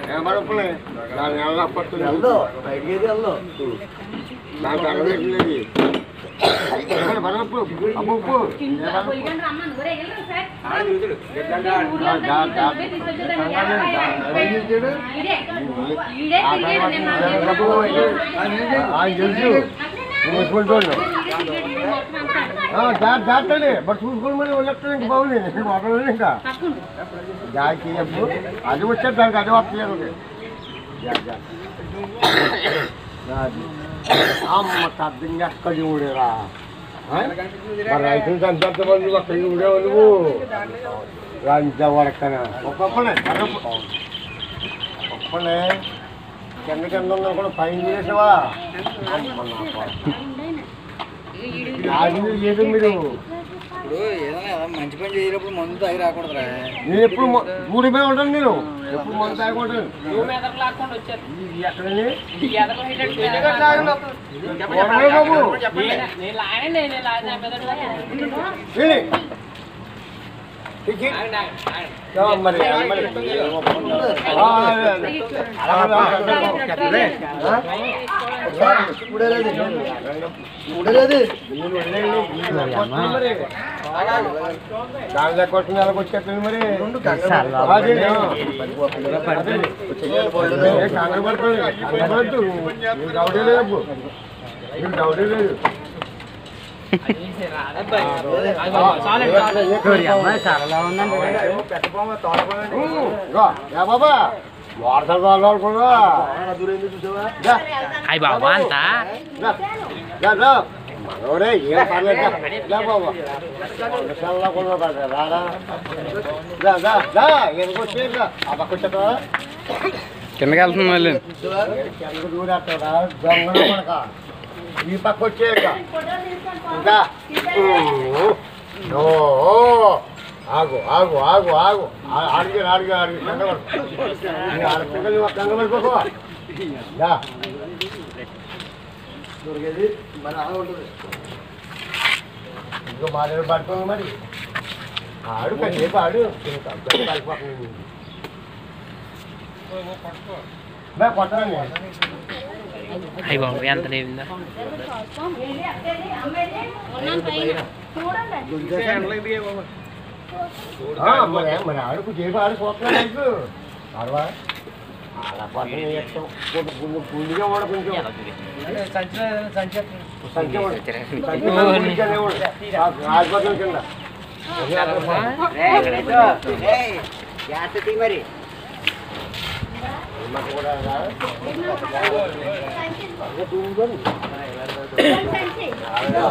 ఏమనుకున్నాయి దాని ఎలా పట్టుకుని వెళ్దు బయటికి అయితే వెళ్దు నాకు అడగలేదు పరమప్పు అప్పు తెలుసు చూసుకుంటాడు జాగ్రత్త బట్ చూసుకుని మరి ఎలక్ట్రానిక్ బాగుంది ఒకళ్ళు ఇంకా జాకి చెప్పు అది వచ్చేది దానికి అది వస్తుంది అమ్మ తద్దింగా ఎక్కడ చూడేరా మరి రైతులు చంపేంత మంది అక్కడ చూడేవు నువ్వు లంచ వరకన ఒక్కొక్కనే ఒక్కనే కింద కింద ఉన్నా కూడా పైన చేసావా అమ్మ నా పాపం. అది ఏదో మీరు ఇప్పుడు ఏదైనా మంచి పని చేసినప్పుడు మందు తాగి రాకూడదురా నేను ఎప్పుడు మొ- ఊరి మీద ఉంటాను నేను ఎప్పుడు మొదలు తాగుంటాను ఇది ఎక్కడని ఓడలే బాబు ఏంటి? టికెట్? ఆ, మరి మరి ఆ, అదే, అదే. అలా అదే. ఆ? చూడలేదు చూడలేదు నేను వెళ్ళండి. నేను కొట్టుకుని మరి. దాని దగ్గర కొట్టుకుని ఎలా వచ్చేస్తుంది మరి అదే, ఆ. అదే. ఏ కంగారు పడుతుంది. కంగారు పడద్దు. నీకు డౌటే లేదు అప్పు. నీకు డౌటే లేదు బాబా వాడతాడు వాళ్ళు కూడా అయ్యి బాబా అంతా మనోడే ఏం పర్లేదు దా. దా బాబా విషయంలో కూడా పడదు రారా దా దా దా ఎదుకొచ్చేదా ఆ పక్క వచ్చేదా కిందకి వెళ్తుంది మళ్ళీ చెంగు దూరేస్తాడా దొంగలు కొడక ఈ పక్క వచ్చేయక ఇంకా ఓ ఓ. ఆగు ఆగు ఆగు ఆగు ఆ- అడిగి అడిగి అడిగి కంగబడు ఆడపిల్లలు కంగబడిపోకో దా దొరికేది మరి అలా ఉంటుంది ఇంకో మా దగ్గర పడుతుంది మరి ఆడు కాసేపు ఆడు కలిపోతుంది బా కొట్టండి అయ్యి బాబు ఎంత లేవిందా ఆ, మరి మరి ఆడుకు చేసి ఆడు చూస్తున్నాడు నీకు ఆడవా ఆడ పక్కన వేస్తాం కొంచెం కొంచెం పుండిగా వాడు కొంచెం సంఖ్య వాడు. సంఖ్య పుండిగానే వాడు. ఆ, రాజపట్నం కింద అదే అక్కడ పో. మరి మాకు కూడా రా. అదే పుండిగానే. ఆడరా.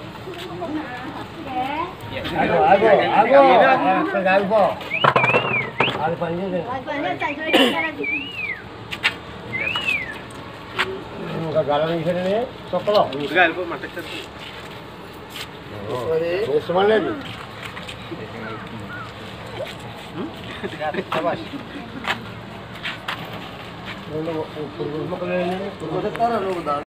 ఆగు, ఆగు, ఆగు. అక్కడికి ఆగిపో. వాళ్ళు పని చేసేది ఇంకా గల తీసాడని తొక్కలో ఇష్టం లేదు రెండు పురుగుల మొక్కలు నువ్వు